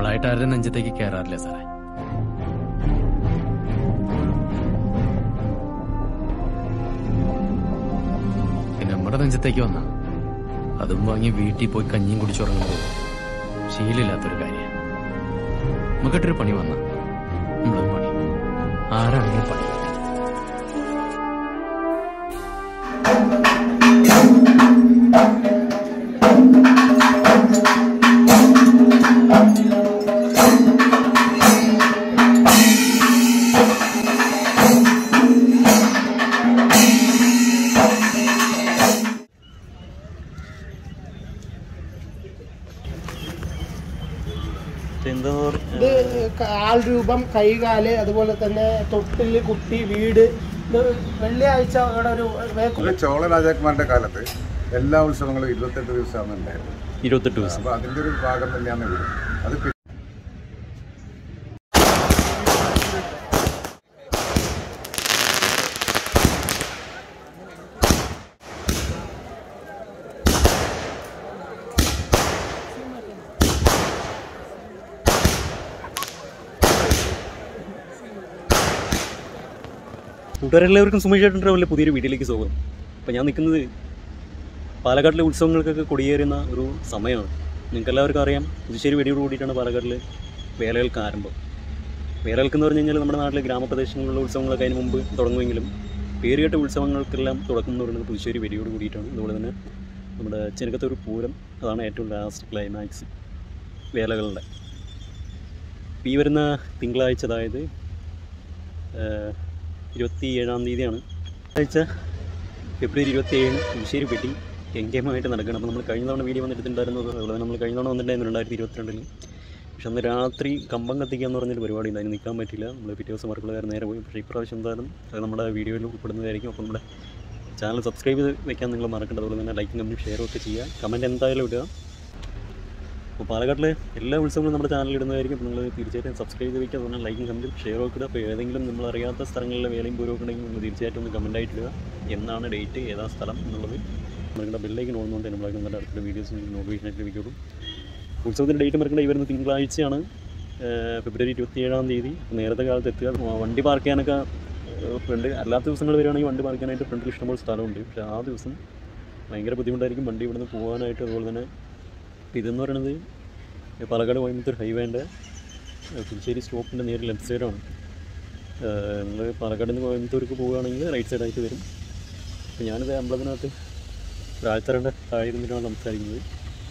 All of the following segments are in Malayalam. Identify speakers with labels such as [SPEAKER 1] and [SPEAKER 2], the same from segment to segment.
[SPEAKER 1] നമ്മളായിട്ട് ആരുടെ നെഞ്ചത്തേക്ക് കയറാറില്ല സാറേ പിന്നെ നമ്മുടെ നെഞ്ചത്തേക്ക് വന്ന അതും വാങ്ങി വീട്ടിൽ പോയി കഞ്ഞിയും കുടിച്ചുറങ്ങുന്നത് ശീലമില്ലാത്തൊരു കാര്യം നമുക്കിട്ടൊരു പണി വന്ന നമ്മളത് പണി ആരാണെങ്കിലും പണി
[SPEAKER 2] എന്താ
[SPEAKER 3] ഇത് ആൾ രൂപം കൈകാല് അതുപോലെ തന്നെ തൊട്ടില് കുട്ടി വീട് ഇത് വെള്ളിയാഴ്ച ഇവിടെ ഒരു വേക്ക്
[SPEAKER 4] ഇത് ചോള രാജാക്കന്മാരുടെ കാലത്ത് എല്ലാ ഉത്സവങ്ങളും ഇരുപത്തെട്ട് ദിവസമാണ് ഉണ്ടായിരുന്നത്
[SPEAKER 2] ഇരുപത്തെട്ട് ദിവസം
[SPEAKER 4] അപ്പൊ അതിന്റെ ഒരു ഭാഗം തന്നെയാണ് ഇത് അത് പി-
[SPEAKER 2] കൂട്ടുകാരെല്ലാവർക്കും സുമേഷ് ചേട്ടൻ ട്രാവലിലെ പുതിയൊരു വീഡിയോയിലേക്ക് സ്വാഗതം അപ്പോൾ ഞാൻ നിൽക്കുന്നത് പാലക്കാട്ടിലെ ഉത്സവങ്ങൾക്കൊക്കെ കൊടിയേറുന്ന ഒരു സമയമാണ് നിങ്ങൾക്ക് എല്ലാവർക്കും അറിയാം പുതുശ്ശേരി വെടിയോട് കൂടിയിട്ടാണ് പാലക്കാട്ടിൽ വേലകൾക്ക് ആരംഭം വേലകൾക്ക് എന്ന് പറഞ്ഞു കഴിഞ്ഞാൽ നമ്മുടെ നാട്ടിലെ ഗ്രാമപ്രദേശങ്ങളിലുള്ള ഉത്സവങ്ങളൊക്കെ അതിന് മുമ്പ് തുടങ്ങുമെങ്കിലും പേരുകേട്ട ഉത്സവങ്ങൾക്കെല്ലാം തുടക്കം എന്ന് പറയുന്നത് പുതുശ്ശേരി വെടിയോട് കൂടിയിട്ടാണ് അതുപോലെ തന്നെ നമ്മുടെ ചെറുക്കത്തൊരു പൂരം അതാണ് ഏറ്റവും ലാസ്റ്റ് ക്ലൈമാക്സ് വേലകളുടെ ഈ വരുന്ന തിങ്കളാഴ്ച അതായത് ഏഹ്, ഇരുപത്തി ഏഴാം തീയതിയാണ് ആഴ്ച ഫെബ്രുവരി ഇരുപത്തി ഏഴിന് പുതുശ്ശേരി പെട്ടി ഗംഗേമമായിട്ട് നടക്കണം അപ്പോൾ നമ്മൾ കഴിഞ്ഞ തവണ വീഡിയോ വന്നിട്ടുണ്ടായിരുന്നത് അതുപോലെ നമ്മൾ കഴിഞ്ഞ തവണ വന്നിട്ടുണ്ടായിരുന്നു രണ്ടായിരത്തി ഇരുപത്തിരണ്ടിൽ പക്ഷെ അന്ന് രാത്രി കമ്പം കത്തിക്കുക എന്ന് പറഞ്ഞൊരു പരിപാടി ഉണ്ട് അതിന് നിൽക്കാൻ പറ്റില്ല നമ്മൾ പിറ്റേ ദിവസം വർക്കുള്ളവർ നേരെ പോയി പക്ഷേ ഇപ്രാവശ്യം എന്തായാലും അത് നമ്മുടെ വീഡിയോയിൽ ഉൾപ്പെടുന്നതായിരിക്കും അപ്പോൾ നമ്മുടെ ചാനൽ സബ്സ്ക്രൈബ് ചെയ്ത് വെക്കാൻ നിങ്ങൾ മറക്കേണ്ട അതുപോലെ തന്നെ ലൈക്കും കമൻറ്റും ഷെയറും ഒക്കെ ചെയ്യുക കമൻറ്റ് എന്തായാലും ഇടുക അപ്പോൾ പാലക്കാട്ടിലെ എല്ലാ ഉത്സവങ്ങളും നമ്മുടെ ചാനലിൽ ഇടുന്നതായിരിക്കും അപ്പോൾ നിങ്ങൾ തീർച്ചയായിട്ടും സബ്സ്ക്രൈബ് ചെയ്ത് വയ്ക്കുക അതുപോലെ ലൈക്കും കമൻറ്റും ഷെയറും ഒക്കെ ഇടുക അപ്പോൾ ഏതെങ്കിലും നമ്മൾ അറിയാത്ത സ്ഥലങ്ങളിലെ വേലയും പൂരവും ഒക്കെ ഉണ്ടെങ്കിൽ നിങ്ങൾ തീർച്ചയായിട്ടും ഒന്ന് കമൻ്റ് ആയിട്ട് ഇടുക എന്നാണ് ഡേറ്റ് ഏതാ സ്ഥലം എന്നുള്ളത് നിങ്ങളുടെ ബില്ലേക്ക് നോക്കുന്നുണ്ട് നമ്മളൊക്കെ നല്ല അടുത്ത വീഡിയോസ് നോട്ടിഫിക്കേഷൻ ആയിട്ട് ലഭിക്കുള്ളൂ ഉത്സവത്തിൻ്റെ ഡേറ്റ് മറക്കേണ്ട ഈ വരുന്ന തിങ്കളാഴ്ചയാണ് ഏഹ് ഫെബ്രുവരി ഇരുപത്തി ഏഴാം തീയതി അപ്പോൾ നേരത്തെ കാലത്ത് എത്തുക ആ, വണ്ടി പാർക്ക് ചെയ്യാനൊക്കെ ഫ്രണ്ട് അല്ലാത്ത ദിവസങ്ങൾ വരികയാണെങ്കിൽ വണ്ടി പാർക്ക് ചെയ്യാനായിട്ട് ഫ്രണ്ടിൽ ഇഷ്ടംപോലെ സ്ഥലമുണ്ട് പക്ഷേ ആ ദിവസം ഭയങ്കര ബുദ്ധിമുട്ടായിരിക്കും വണ്ടി ഇവിടുന്ന് പോകാനായിട്ട് അതുപോലെ തന്നെ അപ്പോൾ ഇതെന്ന് പറയുന്നത് പാലക്കാട് കോയമ്പത്തൂർ ഹൈവേൻ്റെ പുതുശ്ശേരി സ്റ്റോപ്പിൻ്റെ നേരെ ലെഫ്റ്റ് സൈഡാണ് നിങ്ങൾ പാലക്കാട് നിന്ന് കോയമ്പത്തൂർക്ക് പോവുകയാണെങ്കിൽ റൈറ്റ് സൈഡായിട്ട് വരും അപ്പോൾ ഞാനിത് അമ്പലത്തിനകത്ത് ഒരാഴ്ചയുടെ താഴെ ഇരുന്നിട്ടാണ് സംസാരിക്കുന്നത്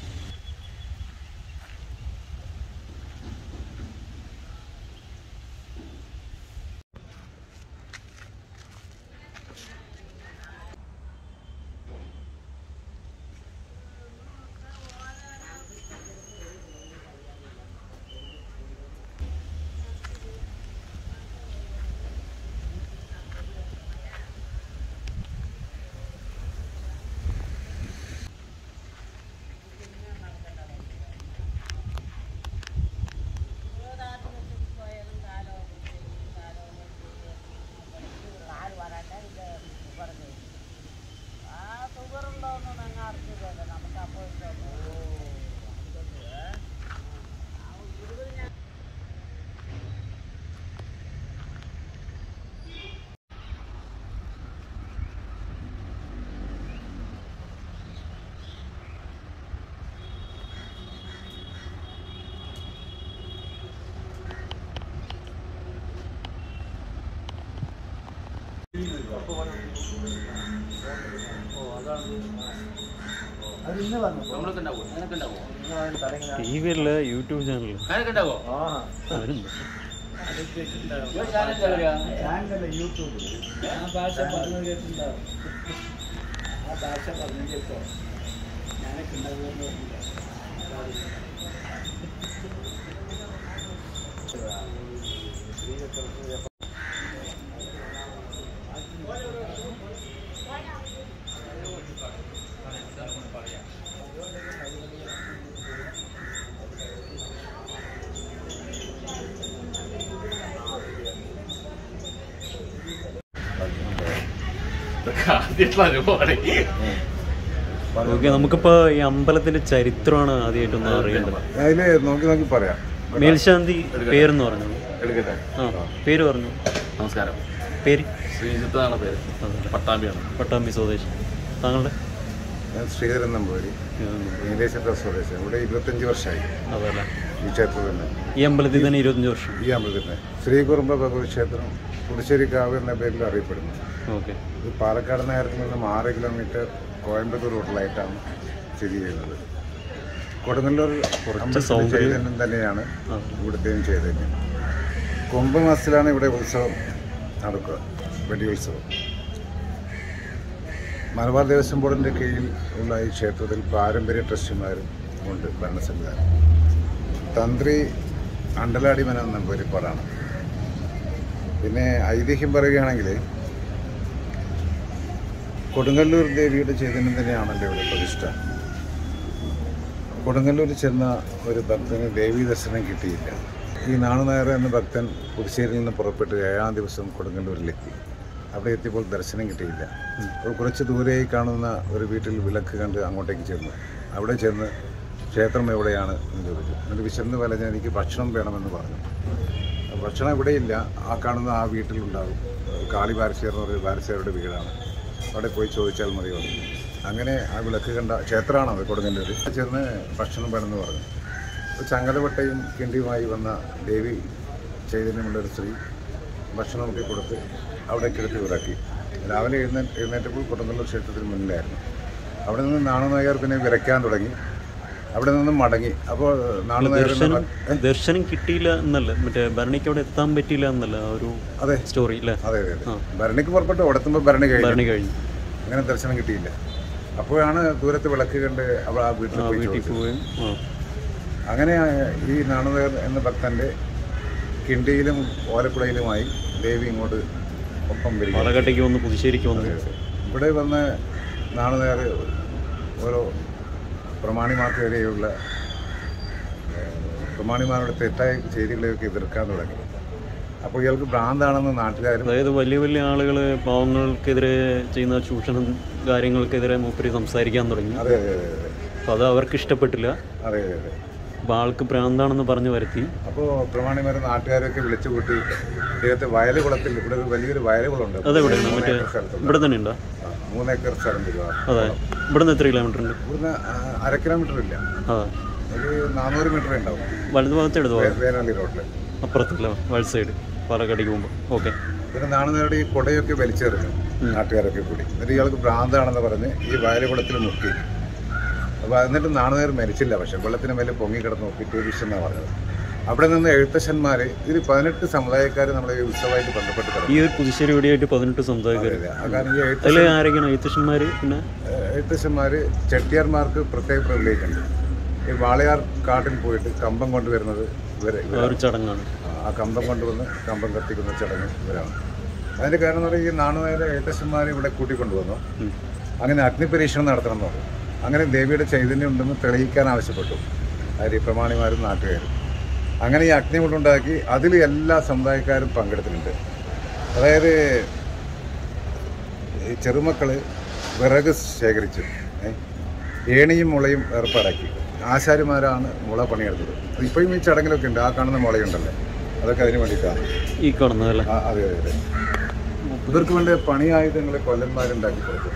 [SPEAKER 2] ടി വി അല്ല യൂട്യൂബ് ചാനൽ അവരുണ്ട് ഓക്കെ നമുക്കിപ്പോൾ ഈ അമ്പലത്തിന്റെ ചരിത്രമാണ് ആദ്യമായിട്ടൊന്ന് അറിയേണ്ടത്
[SPEAKER 4] അതില് നോക്കി നോക്കി പറയാം
[SPEAKER 2] മേൽശാന്തി പേരെന്ന് പറഞ്ഞു
[SPEAKER 5] എടുക്കട്ടെ
[SPEAKER 2] ആ പേര് പറഞ്ഞു
[SPEAKER 5] നമസ്കാരം
[SPEAKER 2] പേര്
[SPEAKER 5] ശ്രീജിത്ത് എന്നാണ് പേര് പട്ടാമ്പിയാണ്
[SPEAKER 2] പട്ടാമ്പി സ്വദേശി താങ്കളുടെ
[SPEAKER 4] ഞാൻ ശ്രീധരൻ നമ്പൂരി നീലേശ്വര സ്വദേശം ഇവിടെ ഇരുപത്തഞ്ച് വർഷമായി
[SPEAKER 2] അതല്ല
[SPEAKER 4] ഈ ക്ഷേത്രത്തിൽ തന്നെ
[SPEAKER 2] ഈ അമ്പലത്തിൽ തന്നെ ഇരുപത്തഞ്ച് വർഷം
[SPEAKER 4] ഈ അമ്പലത്തിൽ തന്നെ ശ്രീകുറുമ്പ ഭഗവത് ക്ഷേത്രം പുതുശ്ശേരിക്കാവ് എന്ന പേരിൽ അറിയപ്പെടുന്നു
[SPEAKER 2] ഓക്കെ
[SPEAKER 4] ഇത് പാലക്കാട് നഗരത്തിൽ നിന്നും ആറ് കിലോമീറ്റർ കോയമ്പത്തൂർ റൂട്ടിലായിട്ടാണ് സ്ഥിതി ചെയ്യുന്നത് കൊടുങ്ങല്ലൂർ അമ്പലത്തിലെ
[SPEAKER 2] സൗകര്യം-
[SPEAKER 4] ചൈതന്യം തന്നെയാണ് ഇവിടുത്തെയും ചൈതന്യം കുംഭമാസത്തിലാണ് ഇവിടെ ഉത്സവം നടക്കുക വെടിയുത്സവം മലബാർ ദേവസ്വം ബോർഡിൻ്റെ കീഴിൽ ഉള്ള ഈ ക്ഷേത്രത്തിൽ പാരമ്പര്യ ട്രസ്റ്റിമാരും ഉണ്ട് ഭരണസംവിധാനം തന്ത്രി അണ്ടലാടി മന നമ്പൂരിപ്പാടാണ് പിന്നെ ഐതിഹ്യം പറയുകയാണെങ്കിൽ കൊടുങ്ങല്ലൂർ ദേവിയുടെ ചൈതന്യം തന്നെയാണല്ലോ ഇവിടെ പ്രതിഷ്ഠ കൊടുങ്ങല്ലൂരിൽ ചെന്ന ഒരു ഭക്തന് ദേവീ ദർശനം കിട്ടിയില്ല ഈ നാണുനായർ എന്ന ഭക്തൻ പുതുശ്ശേരിയിൽ നിന്ന് പുറപ്പെട്ട് ഏഴാം ദിവസം കൊടുങ്ങല്ലൂരിലെത്തി അവിടെ എത്തിയപ്പോൾ ദർശനം കിട്ടിയില്ല അപ്പോൾ കുറച്ച് ദൂരെയായി കാണുന്ന ഒരു വീട്ടിൽ വിളക്ക് കണ്ട് അങ്ങോട്ടേക്ക് ചെന്നു അവിടെ ചെന്ന് ക്ഷേത്രം എവിടെയാണ് എന്ന് ചോദിച്ചു എന്നിട്ട് വിശന്ന് വലഞ്ഞ് എനിക്ക് ഭക്ഷണം വേണമെന്ന് പറഞ്ഞു ഭക്ഷണം ഇവിടെയില്ല ആ കാണുന്ന ആ വീട്ടിലുണ്ടാകും കാളി ബാരശ്ശേർ എന്ന് പറയുന്ന ബാരശ്ശേരുടെ വീടാണ് അവിടെ പോയി ചോദിച്ചാൽ മതി പറഞ്ഞു അങ്ങനെ ആ വിളക്ക് കണ്ട ക്ഷേത്രമാണ് അത് കൊടുങ്ങല്ലൂർ ചെന്ന് ഭക്ഷണം വേണമെന്ന് പറഞ്ഞു അപ്പോൾ ചങ്ങലവട്ടയും കിണ്ടിയുമായി വന്ന ദേവി ചൈതന്യമുള്ള ഒരു സ്ത്രീ ഭക്ഷണമൊക്കെ കൊടുത്ത് അവിടേക്ക് എടുത്ത് ഇറക്കി രാവിലെ എഴുന്നേ എഴുന്നേറ്റപ്പോൾ കൊടുങ്ങല്ലൂർ ക്ഷേത്രത്തിന് മുന്നിലായിരുന്നു അവിടെ നിന്ന് നാണുനായർ പിന്നെ വിറയ്ക്കാൻ തുടങ്ങി അവിടെ നിന്നും മടങ്ങി അപ്പോൾ നാണുനായർ
[SPEAKER 2] ദർശനം ദർശനം കിട്ടിയില്ല എന്നല്ല മറ്റേ ഭരണിക്ക് അവിടെ എത്താൻ പറ്റിയില്ല എന്നല്ല ആ ഒരു
[SPEAKER 4] അതെ
[SPEAKER 2] സ്റ്റോറി അല്ലേ
[SPEAKER 4] അതെ അതെ അതെ ഭരണിക്ക് പുറപ്പെട്ടു അവിടെ എത്തുമ്പോൾ ഭരണി കഴിഞ്ഞു
[SPEAKER 2] ഭരണി കഴിഞ്ഞു
[SPEAKER 4] അങ്ങനെ ദർശനം കിട്ടിയില്ല അപ്പോഴാണ് ദൂരത്ത് വിളക്ക് കണ്ട് അവൾ ആ വീട്ടിൽ
[SPEAKER 2] ആ
[SPEAKER 4] പോയി
[SPEAKER 2] വീട്ടിൽ
[SPEAKER 4] ചോദിച്ചത്.
[SPEAKER 2] പോവുകയും ആ
[SPEAKER 4] അങ്ങനെ ഈ നാണുദേർ എന്ന ഭക്തന്റെ കിണ്ടിയിലും ഓലക്കുടയിലുമായി ദേവി ഇങ്ങോട്ട് ഒപ്പം വരിക
[SPEAKER 2] പാലക്കാട്ടേക്ക് വന്ന് പുതുശ്ശേരിക്ക് വന്ന്
[SPEAKER 4] ഇവിടെ വന്ന് നാണുനേർ ഓരോ പ്രമാണിമാർക്ക് വരെയുള്ള ഏഹ്, പ്രമാണിമാരുടെ തെറ്റായ ചെയ്തികളെയൊക്കെ എതിർക്കാൻ തുടങ്ങി അപ്പോൾ ഇയാൾക്ക് ഭ്രാന്താണെന്ന് നാട്ടുകാരും
[SPEAKER 2] അതായത് വലിയ വലിയ ആളുകൾ പാവങ്ങൾക്കെതിരെ ചെയ്യുന്ന ചൂഷണം കാര്യങ്ങൾക്കെതിരെ മൂപ്പര് സംസാരിക്കാൻ തുടങ്ങി
[SPEAKER 4] അതെ അതെ അതെ അതെ
[SPEAKER 2] അപ്പോൾ അത് അവർക്ക് ഇഷ്ടപ്പെട്ടില്ല
[SPEAKER 4] അതെ അതെ അതെ
[SPEAKER 2] അപ്പോൾ ആൾക്ക് ഭ്രാന്താണെന്ന് പറഞ്ഞു വരുത്തി
[SPEAKER 4] അപ്പോൾ പ്രമാണിമാർ നാട്ടുകാരൊക്കെ വിളിച്ചു കൂട്ടി ഇദ്ദേഹത്തെ വയലുകുളത്തിൽ ഇവിടെ ഒരു വലിയൊരു വയലുകുളമുണ്ട്
[SPEAKER 2] അതെവിടെയാണ്
[SPEAKER 4] മൂന്ന്
[SPEAKER 2] മറ്റേ
[SPEAKER 4] ഏക്കർ സ്ഥലത്തുള്ള
[SPEAKER 2] ഇവിടെ തന്നെ ഉണ്ടോ
[SPEAKER 4] ആ, മൂന്ന് ഏക്കർ സ്ഥലം തരുക
[SPEAKER 2] അതെ ഇവിടെ നിന്ന് എത്ര കിലോമീറ്റർ ഉണ്ട്
[SPEAKER 4] ഇവിടുന്ന് ആ, അര കിലോമീറ്റർ ഇല്ല
[SPEAKER 2] ആ
[SPEAKER 4] ഒരു നാനൂറ് മീറ്റർ ഉണ്ടാവും
[SPEAKER 2] വലത് ഭാഗത്ത് ഇടത് ഭാഗം
[SPEAKER 4] വേനാളി റോഡിൽ
[SPEAKER 2] അപ്പുറത്തല്ല വലത് സൈഡ് പാലക്കാടേക്ക് പോകുമ്പോൾ ഓക്കെ
[SPEAKER 4] പിന്നെ നാണുനേരുടെ ഈ കുടയൊക്കെ വലിച്ചെറിഞ്ഞു നാട്ടുകാരൊക്കെ കൂടി എന്നിട്ട് ഇയാൾക്ക് ഭ്രാന്താണെന്ന് പറഞ്ഞ് ഈ വയലുകുളത്തിൽ മുക്കി അപ്പോൾ എന്നിട്ട് നാണുനേർ മരിച്ചില്ല പക്ഷെ വെള്ളത്തിന് മേലെ പൊങ്ങിക്കിടന്നു പിറ്റേ ദിവസം എന്നാണ് പറഞ്ഞത് അവിടെ നിന്ന് എഴുത്തച്ഛന്മാർ ഇതിൽ പതിനെട്ട് സമുദായക്കാർ നമ്മളെ ഈ ഉത്സവമായിട്ട് ബന്ധപ്പെട്ട് കിടന്നു
[SPEAKER 2] ഈ ഒരു പുതുശ്ശേരി വെടിയായിട്ട് പതിനെട്ട് സമുദായക്കാർ
[SPEAKER 4] ആ കാരണം ഈ എഴുത്ത
[SPEAKER 2] അതിൽ ആരൊക്കെയാണ് എഴുത്തച്ഛന്മാർ പിന്നെ
[SPEAKER 4] എഴുത്തച്ഛന്മാർ ചെട്ടിയാർമാർക്ക് പ്രത്യേക പ്രിവിലേജ് ഉണ്ട് ഈ വാളയാർ കാട്ടിൽ പോയിട്ട് കമ്പം കൊണ്ടുവരുന്നത് ഇവരെ
[SPEAKER 2] ആ ഒരു ചടങ്ങാണ്
[SPEAKER 4] ആ കമ്പം കൊണ്ടുവന്ന് കമ്പം കത്തിക്കുന്ന ചടങ്ങ് ഇവരാണ് അതിൻ്റെ കാരണം എന്ന് പറഞ്ഞാൽ ഈ നാണുനേരെ എഴുത്തച്ഛന്മാരെ ഇവിടെ കൂട്ടിക്കൊണ്ടുവന്നു
[SPEAKER 2] ഉം.
[SPEAKER 4] അങ്ങനെ അഗ്നിപരീക്ഷണം നടത്തണം എന്ന് പറഞ്ഞു അങ്ങനെ ദേവിയുടെ ചൈതന്യം ഉണ്ടെന്ന് തെളിയിക്കാൻ ആവശ്യപ്പെട്ടു അതായത് ഈ പ്രമാണിമാരും നാട്ടുകാരും അങ്ങനെ ഈ അഗ്നി കൊണ്ടുണ്ടാക്കി അതിൽ എല്ലാ സമുദായക്കാരും പങ്കെടുത്തിട്ടുണ്ട് അതായത് ഈ ചെറുമക്കൾ വിറക് ശേഖരിച്ചു ഏ? ഏണിയും മുളയും ഏർപ്പാടാക്കി ആശാരിമാരാണ് മുള പണിയെടുത്തത് ഇപ്പോഴും ഈ ചടങ്ങിലൊക്കെ ഉണ്ട് ആ കാണുന്ന മുളയുണ്ടല്ലോ അതൊക്കെ അതിന് വേണ്ടിയിട്ടാണ്
[SPEAKER 2] ഈ കാണുന്നതല്ലേ
[SPEAKER 4] ആ, അതെ അതെ അതെ ഇവർക്ക് വേണ്ട പണി ആയുധങ്ങൾ കൊല്ലന്മാരുണ്ടാക്കി കൊടുത്തു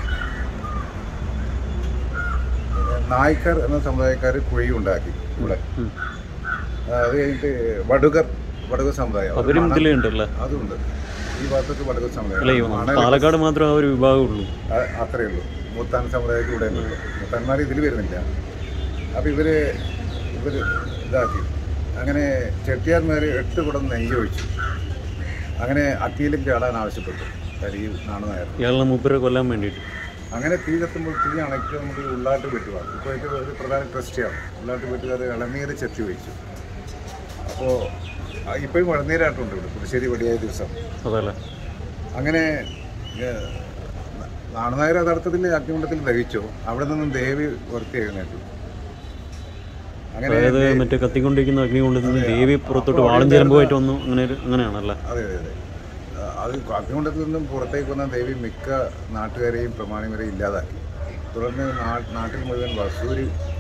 [SPEAKER 4] നായ്ക്കർ എന്ന സമുദായക്കാർ കുഴി ഉണ്ടാക്കി ഇവിടെ
[SPEAKER 2] ഉം.
[SPEAKER 4] ആ, അത് കഴിഞ്ഞിട്ട് വടുകർ വടുക സമുദായം അത്
[SPEAKER 2] അവരും
[SPEAKER 4] മണൽ-
[SPEAKER 2] ഇതിലുണ്ടല്ലോ
[SPEAKER 4] അതുണ്ട് ഈ ഭാഗത്തൊക്കെ വടുക സമുദായം
[SPEAKER 2] അല്ലേ
[SPEAKER 4] മണൽ
[SPEAKER 2] പാലക്കാട് മാത്രം ആ ഒരു വിഭാഗം ഉള്ളൂ
[SPEAKER 4] ആ, അത്രയേ ഉള്ളൂ മൂത്താൻ സമുദായത്തിൽ ഇവിടെ ഉള്ളൂ മൂത്താന്മാർ ഇതിൽ വരുന്നില്ല അപ്പോൾ ഇവർ ഇവർ ഇതാക്കി അങ്ങനെ ചെട്ടിയാർമാർ എട്ട് കുടം നെയ്യ് ഒഴിച്ചു അങ്ങനെ അക്കിയിലും കേടാൻ ആവശ്യപ്പെട്ടു അതായത് ഈ നാണുനായർ
[SPEAKER 2] ഇയാളെ മൂപ്പരെ കൊല്ലാൻ വേണ്ടിയിട്ട്
[SPEAKER 4] അങ്ങനെ തീ കത്തുമ്പോൾ തീ അണയ്ക്ക് നമുക്ക് ഈ ഉള്ളാട്ട് വെട്ടുക ഇപ്പോൾ ഇത് ഒരു പ്രധാന ട്രസ്റ്റിയാണ് ഉള്ളാട്ട് വെട്ടുകാർ ഇളനീര് ചെത്തി ഒഴിച്ചു അപ്പോൾ ഇപ്പോഴും ഇളനീരായിട്ടുണ്ട് ഇവിടെ പുതുശ്ശേരി വെടിയായ ദിവസം
[SPEAKER 2] അതല്ലേ
[SPEAKER 4] അങ്ങനെ ഏഹ്, നാണുനായർ യഥാർത്ഥത്തിൽ അഗ്നികുണ്ടത്തിൽ ദഹിച്ചു അവിടെ നിന്നും ദേവി ഉയർത്തി എഴുന്നേറ്റു അങ്ങനെ
[SPEAKER 2] അതായത് മറ്റേ കത്തിക്കൊണ്ടിരിക്കുന്ന അഗ്നി കൊണ്ട് നിന്ന് ദേവി പുറത്തോട്ട് വാളും ചെരുമ്പുമായിട്ട് വന്നു അങ്ങനെ ഒരു അങ്ങനെയാണല്ലേ
[SPEAKER 4] അതെ അതെ അതെ ആ, അത് അഗ്നികുണ്ടത്തിൽ നിന്നും പുറത്തേക്ക് വന്ന ദേവി മിക്ക നാട്ടുകാരെയും പ്രമാണിവരെയും ഇല്ലാതാക്കി തുടർന്ന് നാ- നാട്ടിൽ മുഴുവൻ വസൂരി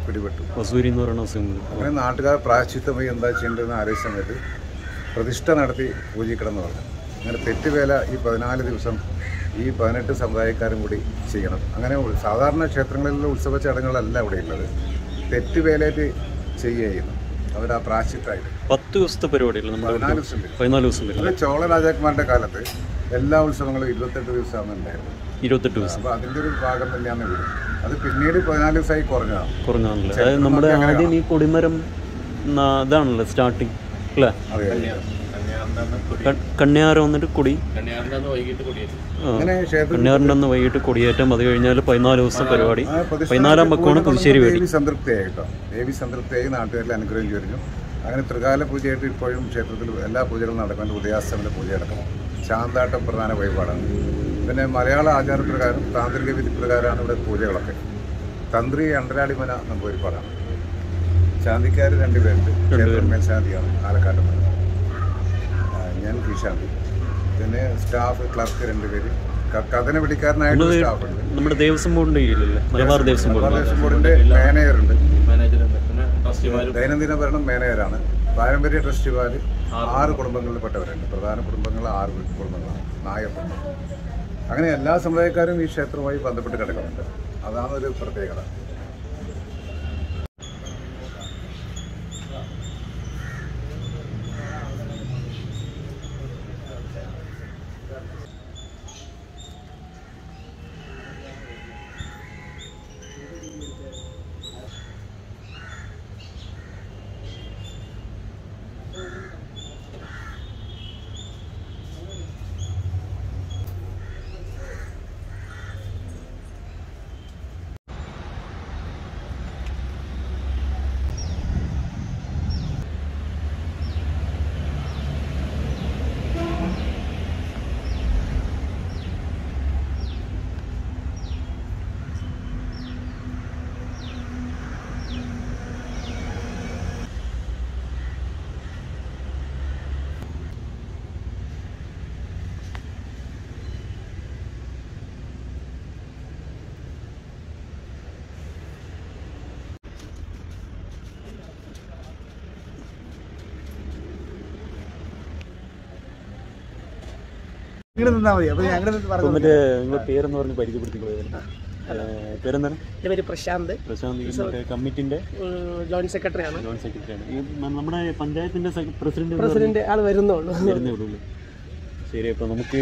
[SPEAKER 4] പിടിപെട്ടു
[SPEAKER 2] വസൂരി എന്ന് പറയുന്ന അസുഖം
[SPEAKER 4] അങ്ങനെ നാട്ടുകാർ പ്രായശ്ചിത്തമായി എന്താ ചെയ്യേണ്ടതെന്ന് ആലോചിച്ച സമയത്ത് പ്രതിഷ്ഠ നടത്തി പൂജിക്കണം പറഞ്ഞു അങ്ങനെ തെറ്റുവേല ഈ പതിനാല് ദിവസം ഈ പതിനെട്ട് സമുദായക്കാരും കൂടി ചെയ്യണം അങ്ങനെ ഉ- സാധാരണ ക്ഷേത്രങ്ങളിലുള്ള ഉത്സവ ചടങ്ങുകളല്ല ഇവിടെ ഉള്ളത് തെറ്റുവേലായിട്ട് ചെയ്യുകയായിരുന്നു അവർ ആ പ്രായശ്ചിത്തമായിട്ട്
[SPEAKER 2] പത്ത് ദിവസത്തെ പരിപാടിയല്ല നമ്മുടെ
[SPEAKER 4] പതിനാല് ദിവസം വരും
[SPEAKER 2] പതിനാല് ദിവസം വരും
[SPEAKER 4] അത് ചോള രാജാക്കന്മാരുടെ കാലത്ത് എല്ലാ ഉത്സവങ്ങളും ഇരുപത്തെട്ട് ദിവസമാണ് ഉണ്ടായിരുന്നത്
[SPEAKER 2] ഇരുപത്തെട്ട് ദിവസം
[SPEAKER 4] അപ്പോൾ അതിൻ്റെ ഒരു ഭാഗം തന്നെയാണ് വരും അത് പിന്നീട് പതിനാല് ദിവസമായി കുറഞ്ഞതാണ്
[SPEAKER 2] കുറഞ്ഞാണല്ലോ അതായത് നമ്മുടെ ആദ്യം ഈ കൊടിമരം ന- ഇതാണല്ലോ സ്റ്റാർട്ടിങ് അല്ലേ
[SPEAKER 4] അതെ
[SPEAKER 2] ക- കണ്യാറ് വന്നിട്ട് കൊടി
[SPEAKER 5] കന്യാറിന്റെ അന്ന് വൈകിട്ട് കൊടിയേറ്റി
[SPEAKER 2] ആ,
[SPEAKER 4] അങ്ങനെ ക്ഷേത്ര
[SPEAKER 2] കണ്യാറിൻ്റെ അന്ന് വൈകിട്ട് കൊടിയേറ്റം അത് കഴിഞ്ഞാൽ പതിനാല് ദിവസം പരിപാടി
[SPEAKER 4] ആ പ്രതിഷ്ഠ
[SPEAKER 2] പതിനാലാം പക്കമാണ് പുതുശ്ശേരി വേടി
[SPEAKER 4] ദേവി സംതൃപ്തിയായി കേട്ടോ ദേവി സംതൃപ്തിയായി നാട്ടുകാരിൽ അനുഗ്രഹം ചൊരിഞ്ഞു അങ്ങനെ ത്രികാല പൂജയായിട്ട് ഇപ്പോഴും ക്ഷേത്രത്തിൽ എല്ലാ പൂജകളും നടക്കുന്നുണ്ട് ഉദയാസ്തമന പൂജ അടക്കം ശാന്താട്ടം പ്രധാന വഴിപാടാണ് പിന്നെ മലയാള ആചാരപ്രകാരം താന്ത്രിക വിധി പ്രകാരമാണ് ഇവിടെ പൂജകളൊക്കെ തന്ത്രി അണ്ടരാളിമന നമ്പൂരിപ്പാടാണ് ശാന്തിക്കാർ രണ്ടുപേരുണ്ട് ക്ഷേത്രം മേൽശാന്തിയാണ് ആലക്കാട്ട് മന ആ, ഞാൻ കീശാന്തി പിന്നെ സ്റ്റാഫ് ക്ലർക്ക് രണ്ടുപേര് ക- കഥന പിടിക്കാരനായിട്ട് സ്റ്റാഫുണ്ട്
[SPEAKER 2] നമ്മുടെ ദേവസ്വം ബോർഡിൻ്റെ കീഴിലല്ലേ മലബാർ ദേവസ്വം ബോർഡ്
[SPEAKER 4] ദേവസ്വം ബോർഡിന്റെ മാനേജറുണ്ട്
[SPEAKER 5] മാനേജറുണ്ട് പിന്നെ ട്രസ്റ്റിമാരും
[SPEAKER 4] ദൈനംദിന ഭരണം മാനേജറാണ് പാരമ്പര്യ ട്രസ്റ്റിമാർ ആറ് കുടുംബങ്ങളിൽപ്പെട്ടവരുണ്ട് പ്രധാന കുടുംബങ്ങൾ ആറ് കുടുംബങ്ങളാണ് നായർ കുടുംബം അങ്ങനെ എല്ലാ സമുദായക്കാരും ഈ ക്ഷേത്രവുമായി ബന്ധപ്പെട്ട് കിടക്കുന്നുണ്ട് അതാണ് ഒരു പ്രത്യേകത
[SPEAKER 3] ഇങ്ങനെ നിന്നാൽ മതി അപ്പോൾ ഞങ്ങൾ പറഞ്ഞു
[SPEAKER 2] മറ്റേ നിങ്ങളുടെ പേരെന്ന് പറഞ്ഞ് പരിചയപ്പെടുത്തിക്കൊള്ളുക പേരെന്താണ്
[SPEAKER 3] എൻ്റെ പേര് പ്രശാന്ത്
[SPEAKER 2] പ്രശാന്ത് ഈ മറ്റേ കമ്മിറ്റിന്റെ
[SPEAKER 3] ജോയിന്റ് സെക്രട്ടറിയാണ്
[SPEAKER 2] ജോയിന്റ് സെക്രട്ടറിയാണ് ഈ ന- നമ്മുടെ പഞ്ചായത്തിന്റെ പ്രസിഡന്റ്
[SPEAKER 3] പ്രസിഡന്റ് ആൾ വരുന്നുള്ളൂ
[SPEAKER 2] വരുന്നേ ഉള്ളൂ അല്ലേ? ശരി അപ്പോൾ നമുക്ക്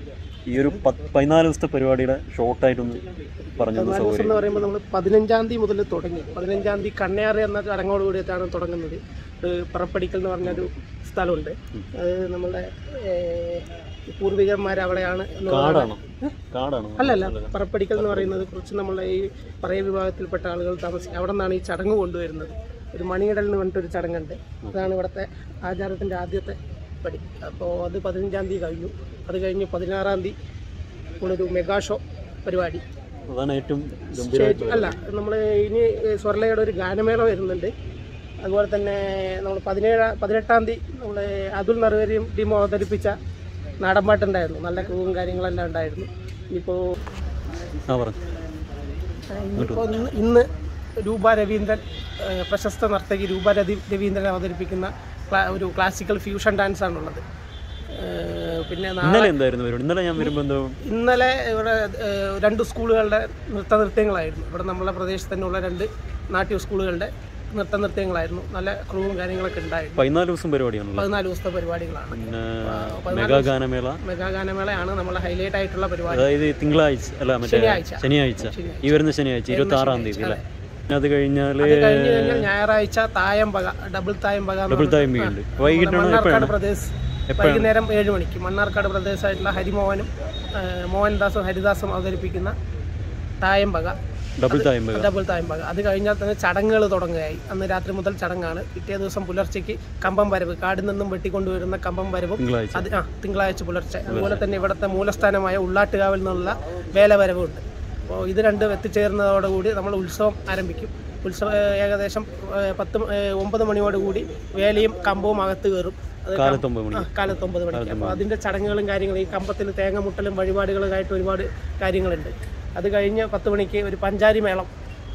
[SPEAKER 2] ഈ ഒരു പത്ത് പതിനാല് ദിവസത്തെ പരിപാടിയുടെ ഷോർട്ടായിട്ടൊന്ന് പറഞ്ഞത്
[SPEAKER 3] ദിവസം
[SPEAKER 2] സൗകര്യം
[SPEAKER 3] എന്ന് പറയുമ്പോൾ നമ്മൾ പതിനഞ്ചാം തീയതി മുതൽ തുടങ്ങി പതിനഞ്ചാം തീയതി കണ്ണയാറ് എന്ന ചടങ്ങോട് കൂടിയിട്ടാണ് തുടങ്ങുന്നത് ഒരു പറപ്പടിക്കൽ എന്ന് പറഞ്ഞൊരു സ്ഥലമുണ്ട് അത് നമ്മളുടെ ഏഹ്, പൂർവികന്മാർ അവിടെയാണ് എന്ന്
[SPEAKER 2] കാടാണോ കാടാണോ
[SPEAKER 3] അല്ലല്ല പറപ്പടിക്കൽ എന്ന് പറയുന്നത് കുറച്ച് നമ്മളെ ഈ പറയ വിഭാഗത്തിൽപ്പെട്ട ആളുകൾ താമസിക്കും അവിടെ നിന്നാണ് ഈ ചടങ്ങ് കൊണ്ടുവരുന്നത് ഒരു മണിയിടൽ എന്ന് പറഞ്ഞിട്ടൊരു ചടങ്ങുണ്ട് അതാണ് ഇവിടുത്തെ ആചാരത്തിൻ്റെ ആദ്യത്തെ പടി അപ്പോൾ അത് പതിനഞ്ചാം തീയതി കഴിഞ്ഞു അത് കഴിഞ്ഞ് പതിനാറാം തീയതി നമ്മളൊരു മെഗാ ഷോ പരിപാടി
[SPEAKER 2] അതാണ് ഏറ്റവും ഗംഭീരമായിട്ട്
[SPEAKER 3] സ്റ്റേജ് അല്ല നമ്മൾ ഇനി സ്വർലയുടെ ഒരു ഗാനമേള വരുന്നുണ്ട് അതുപോലെ തന്നെ നമ്മൾ പതിനേഴ് പതിനെട്ടാം തീയതി നമ്മൾ അതുൽ നറുവരെയും ടീം അവതരിപ്പിച്ച നാടൻപാട്ടുണ്ടായിരുന്നു നല്ല ക്രൂവും കാര്യങ്ങളെല്ലാം ഉണ്ടായിരുന്നു ഇനിയിപ്പോൾ
[SPEAKER 2] ആ പറഞ്ഞു
[SPEAKER 3] ഇനിയിപ്പോൾ ഇന്ന് ഇന്ന് രൂപ രവീന്ദ്രൻ ഏഹ്, പ്രശസ്ത നർത്തകി രൂപ രവി രവീന്ദ്രൻ അവതരിപ്പിക്കുന്ന ക്ലാ- ഒരു ക്ലാസിക്കൽ ഫ്യൂഷൻ ഡാൻസ് ആണുള്ളത് ഏഹ്, പിന്നെ നാളെ
[SPEAKER 2] ഇന്നലെ എന്തായിരുന്നു പരിപാടി ഇന്നലെ ഞാൻ വരുമ്പോൾ എന്തോ
[SPEAKER 3] ഇന്നലെ ഇവിടെ ഏഹ്, രണ്ട് സ്കൂളുകളുടെ നൃത്ത നൃത്യങ്ങളായിരുന്നു ഇവിടെ നമ്മളെ പ്രദേശത്ത് തന്നെയുള്ള രണ്ട് നാട്യ സ്കൂളുകളുടെ നൃത്ത നൃത്യങ്ങളായിരുന്നു നല്ല ക്രൂവും കാര്യങ്ങളൊക്കെ ഉണ്ടായിരുന്നു
[SPEAKER 2] പതിനാല് ദിവസം പരിപാടിയാണല്ലോ
[SPEAKER 3] പതിനാല് ദിവസത്തെ പരിപാടികളാണ്
[SPEAKER 2] പിന്നെ
[SPEAKER 3] പതിനാല്
[SPEAKER 2] മെഗാ ഗാനമേള
[SPEAKER 3] മെഗാഗാനമേളയാണ് നമ്മളെ ഹൈലൈറ്റ് ആയിട്ടുള്ള പരിപാടി
[SPEAKER 2] അതായത് തിങ്കളാഴ്ച അല്ല മറ്റേ
[SPEAKER 3] ശനിയാഴ്ച.
[SPEAKER 2] ശനിയാഴ്ച
[SPEAKER 3] ശനിയാഴ്ച.
[SPEAKER 2] ഈ വരുന്ന ശനിയാഴ്ച ഇരുപത്തി ആറാം തീയതി അല്ലേ പിന്നെ അത് കഴിഞ്ഞാല്
[SPEAKER 3] അത് കഴിഞ്ഞ് കഴിഞ്ഞാൽ ഞായറാഴ്ച തായമ്പക ഡബിൾ തായമ്പക എന്ന്
[SPEAKER 2] ഡബിൾ
[SPEAKER 3] പറഞ്ഞിട്ട്
[SPEAKER 2] ടൈം ഉണ്ട്
[SPEAKER 3] നമ്മുടെ
[SPEAKER 2] വൈകിട്ടാണ്
[SPEAKER 3] മണ്ണാർക്കാട്
[SPEAKER 2] എപ്പോഴാണ്
[SPEAKER 3] പ്രദേശ് വൈകുന്നേരം ഏഴ് മണിക്ക് മണ്ണാർക്കാട് പ്രദേശമായിട്ടുള്ള ഹരിമോഹനും ഏഹ്, മോഹൻദാസും ഹരിദാസും അവതരിപ്പിക്കുന്ന തായമ്പക
[SPEAKER 2] ഡബിൾ ടൈം
[SPEAKER 3] ഡബിൾ തായമ്പക അത് കഴിഞ്ഞാൽ തന്നെ ചടങ്ങുകൾ തുടങ്ങുകയായി അന്ന് രാത്രി മുതൽ ചടങ്ങാണ് പിറ്റേ ദിവസം പുലർച്ചയ്ക്ക് കമ്പം വരവ് കാടിൽ നിന്നും വെട്ടിക്കൊണ്ടുവരുന്ന കമ്പം വരവും
[SPEAKER 2] തിങ്കളാഴ്ച
[SPEAKER 3] അത് ആ തിങ്കളാഴ്ച പുലർച്ചെ അതുപോലെ തന്നെ ഇവിടുത്തെ മൂലസ്ഥാനമായ ഉള്ളാട്ടുകാവിൽ നിന്നുള്ള വേലവരവുണ്ട് അപ്പോൾ ഇത് രണ്ടും എത്തിച്ചേർന്നതോടുകൂടി നമ്മൾ ഉത്സവം ആരംഭിക്കും ഉത്സവം ഏഹ്, ഏകദേശം ഏഹ്, പത്ത് മ- ഏഹ്, ഒമ്പത് മണിയോടുകൂടി വേലയും കമ്പവും അകത്ത് കയറും അത് കം-
[SPEAKER 2] കാലത്ത് ഒമ്പത് മണി
[SPEAKER 3] ആ, കാലത്ത് ഒമ്പത് മണിക്ക് അപ്പോൾ അതിൻ്റെ ചടങ്ങുകളും കാര്യങ്ങളും ഈ കമ്പത്തിന് തേങ്ങ മുട്ടലും വഴിപാടുകളായിട്ട് ഒരുപാട് കാര്യങ്ങളുണ്ട് അത് കഴിഞ്ഞ് പത്ത് മണിക്ക് ഒരു പഞ്ചാരി മേളം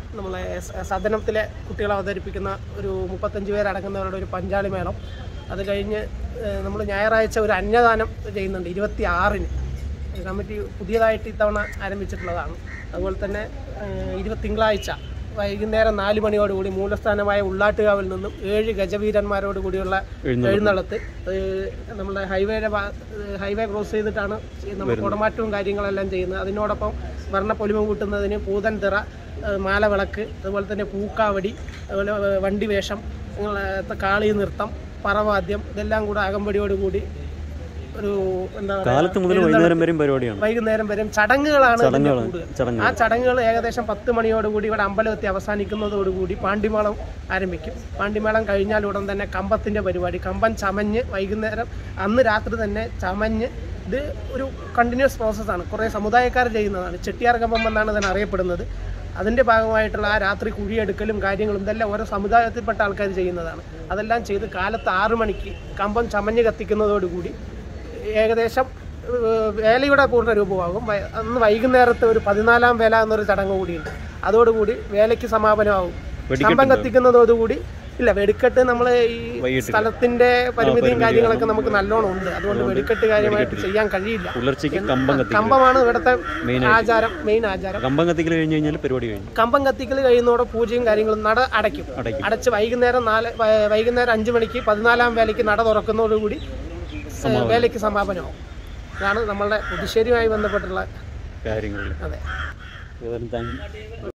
[SPEAKER 3] നമ്മളെ സ- സദനത്തിലെ കുട്ടികൾ അവതരിപ്പിക്കുന്ന ഒരു മുപ്പത്തഞ്ച് പേരടങ്ങുന്നവരുടെ ഒരു പഞ്ചാളി മേളം അത് കഴിഞ്ഞ് നമ്മൾ ഞായറാഴ്ച ഒരു അന്നദാനം ചെയ്യുന്നുണ്ട് ഇരുപത്തി ആറിന് കമ്മിറ്റി പുതിയതായിട്ട് ഇത്തവണ ആരംഭിച്ചിട്ടുള്ളതാണ് അതുപോലെ തന്നെ ഏഹ്, ഇരുപത്തി തിങ്കളാഴ്ച വൈകുന്നേരം നാല് മണിയോടുകൂടി മൂലസ്ഥാനമായ ഉള്ളാട്ടുകാവിൽ നിന്നും ഏഴ് ഗജവീരന്മാരോട് കൂടിയുള്ള എഴുന്നള്ളത്ത് ഏഹ്, നമ്മുടെ ഹൈവേയുടെ ഭാ- ഏഹ്, ഹൈവേ ക്രോസ് ചെയ്തിട്ടാണ് നമ്മൾ കുടമാറ്റവും കാര്യങ്ങളെല്ലാം ചെയ്യുന്നത് അതിനോടൊപ്പം വർണ്ണപ്പൊലിമ കൂട്ടുന്നതിന് പൂതൻ തിറ ഏഹ്, മാലവിളക്ക് അതുപോലെ തന്നെ പൂക്കാവടി അതുപോലെ ഏഹ്, വണ്ടി വേഷം അങ്ങനത്തെ കാളി നൃത്തം പറവാദ്യം ഇതെല്ലാം കൂടെ അകമ്പടിയോടുകൂടി ഒരു എന്താ പറയാ,
[SPEAKER 2] കാലത്ത് മുതൽ വൈകുന്നേരം വരെയും പരിപാടിയാണ്
[SPEAKER 3] വൈകുന്നേരം വരും ചടങ്ങുകളാണ് ഇതിന്റെ
[SPEAKER 2] ചടങ്ങുകളാണ്
[SPEAKER 3] കൂടുതൽ.
[SPEAKER 2] ചടങ്ങ്
[SPEAKER 3] ആ ചടങ്ങുകൾ ഏകദേശം പത്ത് മണിയോടുകൂടി ഇവിടെ അമ്പലമെത്തി അവസാനിക്കുന്നതോടുകൂടി പാണ്ടിമേളം ആരംഭിക്കും പാണ്ടിമേളം കഴിഞ്ഞാൽ ഉടൻ തന്നെ കമ്പത്തിൻ്റെ പരിപാടി കമ്പം ചമഞ്ഞ് വൈകുന്നേരം അന്ന് രാത്രി തന്നെ ചമഞ്ഞ് ഇത് ഒരു കണ്ടിന്യൂസ് പ്രോസസ്സാണ് കുറേ സമുദായക്കാർ ചെയ്യുന്നതാണ് ചെട്ടിയാർ കമ്പം എന്നാണ് ഇതിനെ അറിയപ്പെടുന്നത് അതിൻ്റെ ഭാഗമായിട്ടുള്ള ആ രാത്രി കുഴിയെടുക്കലും കാര്യങ്ങളും ഇതെല്ലാം ഓരോ സമുദായത്തിൽപ്പെട്ട ആൾക്കാർ ചെയ്യുന്നതാണ് അതെല്ലാം ചെയ്ത് കാലത്ത് ആറു മണിക്ക് കമ്പം ചമഞ്ഞ് കത്തിക്കുന്നതോടുകൂടി ഏകദേശം ഏഹ്, വേലയുടെ പൂർണ്ണ രൂപമാകും വൈ- അന്ന് വൈകുന്നേരത്തെ ഒരു പതിനാലാം വേല എന്നൊരു ചടങ്ങ് കൂടിയുണ്ട് അതോടുകൂടി വേലയ്ക്ക് സമാപനമാകും കമ്പം കത്തിക്കുന്നതോടുകൂടി ഇല്ല വെടിക്കെട്ട് നമ്മൾ ഈ
[SPEAKER 2] വൈകിട്ട്.
[SPEAKER 3] സ്ഥലത്തിന്റെ പരിമിതിയും കാര്യങ്ങളൊക്കെ നമുക്ക് നല്ലോണം ഉണ്ട് അതുകൊണ്ട് വെടിക്കെട്ട് കാര്യമായിട്ട് ചെയ്യാൻ കഴിയില്ല
[SPEAKER 2] പുലർച്ചയ്ക്ക് കമ്പം കത്തിക്കൽ
[SPEAKER 3] കമ്പമാണ് ഇവിടുത്തെ ആചാരം മെയിൻ ആചാരം
[SPEAKER 2] കമ്പം കത്തിക്കൽ കഴിഞ്ഞ് കഴിഞ്ഞാൽ പരിപാടി കഴിഞ്ഞു
[SPEAKER 3] കമ്പം കത്തിക്കൽ കഴിയുന്നതോടെ പൂജയും കാര്യങ്ങളും നട അടയ്ക്കും
[SPEAKER 2] അടയ്ക്കും.
[SPEAKER 3] അടച്ച് വൈകുന്നേരം നാല് വൈ- വൈകുന്നേരം അഞ്ച് മണിക്ക് പതിനാലാം വേലയ്ക്ക് നട തുറക്കുന്നതോടുകൂടി ഏഹ്, വേലയ്ക്ക് സമാപനമാവും ഇതാണ് നമ്മളുടെ പുതുശ്ശേരിയുമായി ബന്ധപ്പെട്ടുള്ള
[SPEAKER 2] കാര്യങ്ങളിൽ
[SPEAKER 3] അതെ
[SPEAKER 2] ഏതായാലും താങ്ക് യു.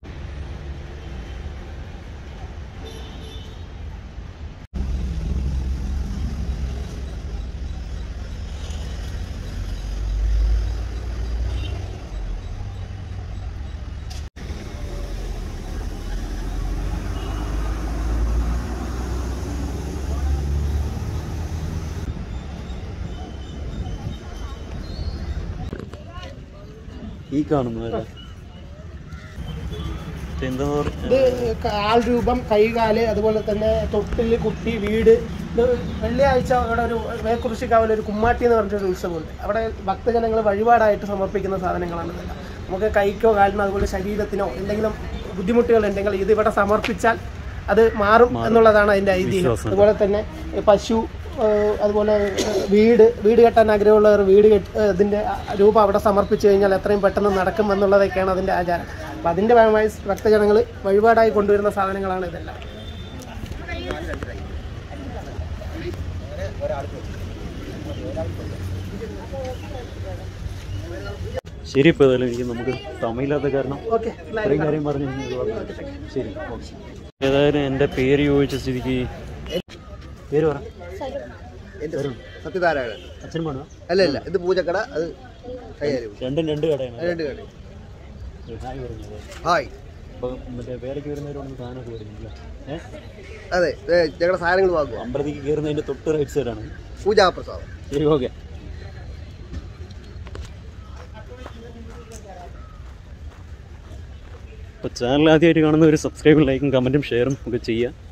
[SPEAKER 2] ഈ കാണുന്നത് എന്താ പറയുക
[SPEAKER 3] ഇത് ആൾ രൂപം കൈകാല് അതുപോലെ തന്നെ തൊട്ടില് കുട്ടി വീട് ഇത് വെള്ളിയാഴ്ച അവിടെ ഒരു വേക്കുറിശിക്കാവിൽ ഒരു കുമ്മാട്ടി എന്ന് പറഞ്ഞൊരു ഉത്സവമുണ്ട് അവിടെ ഭക്തജനങ്ങൾ വഴിപാടായിട്ട് സമർപ്പിക്കുന്ന സാധനങ്ങളാണ് ഇതെല്ലാം നമുക്ക് കൈക്കോ കാലിനോ അതുപോലെ ശരീരത്തിനോ എന്തെങ്കിലും ബുദ്ധിമുട്ടുകൾ ഉണ്ടെങ്കിൽ ഇത് ഇവിടെ സമർപ്പിച്ചാൽ അത് മാറും എന്നുള്ളതാണ് അതിൻ്റെ ഐതിഹ്യം അതുപോലെ തന്നെ പശു ഏഹ് അതുപോലെ ഏഹ് വീട് വീട് കെട്ടാൻ ആഗ്രഹമുള്ളവർ വീട് കെട്ട് ഏഹ് ഇതിൻ്റെ രൂപം അവിടെ സമർപ്പിച്ചു കഴിഞ്ഞാൽ എത്രയും പെട്ടെന്ന് നടക്കും എന്നുള്ളതൊക്കെയാണ് അതിൻ്റെ ആചാരം അപ്പം അതിൻ്റെ ഭാഗമായി ഭക്തജനങ്ങൾ വഴിപാടായി കൊണ്ടുവരുന്ന സാധനങ്ങളാണ് ഇതെല്ലാം
[SPEAKER 2] ശരി ഇപ്പോൾ ഏതായാലും എനിക്ക് നമുക്ക് സമയമില്ലാത്ത കാരണം
[SPEAKER 3] ഓക്കെ
[SPEAKER 2] ഇത്രയും കാര്യം പറഞ്ഞു കഴിഞ്ഞാൽ ഒരുപാട് ശരി ഓക്കെ ഏതായാലും എൻ്റെ പേര് ചോദിച്ച സ്ഥിതിക്ക് പേര് പറ
[SPEAKER 6] സത്യനാരായണൻ
[SPEAKER 2] അച്ഛൻ വേണോ
[SPEAKER 6] അല്ല അല്ല ഇത് പൂജക്കട അത് കൈകാര്യം
[SPEAKER 2] രണ്ടും രണ്ട് കടയാണ്
[SPEAKER 6] രണ്ട് കട
[SPEAKER 2] ഹായ് പറഞ്ഞത്
[SPEAKER 6] ഹായ്
[SPEAKER 2] അപ്പോൾ മറ്റേ പേരയ്ക്ക് വരുന്നവരോട് സാധനമൊക്കെ വരുന്നില്ല ഏഹ്
[SPEAKER 6] അതെ ഏ, ഞങ്ങളുടെ സാധനങ്ങൾ വാങ്ങുക
[SPEAKER 2] അമ്പലത്തിലേക്ക് കയറുന്നതിൻ്റെ തൊട്ട് റൈറ്റ് സൈഡാണ്
[SPEAKER 6] പൂജാപ്രസാദം
[SPEAKER 2] ശരി ഓക്കെ അപ്പോൾ ചാനൽ ആദ്യമായിട്ട് കാണുന്ന ഒരു സബ്സ്ക്രൈബും ലൈക്കും കമൻറ്റും ഷെയറും ഒക്കെ ചെയ്യുക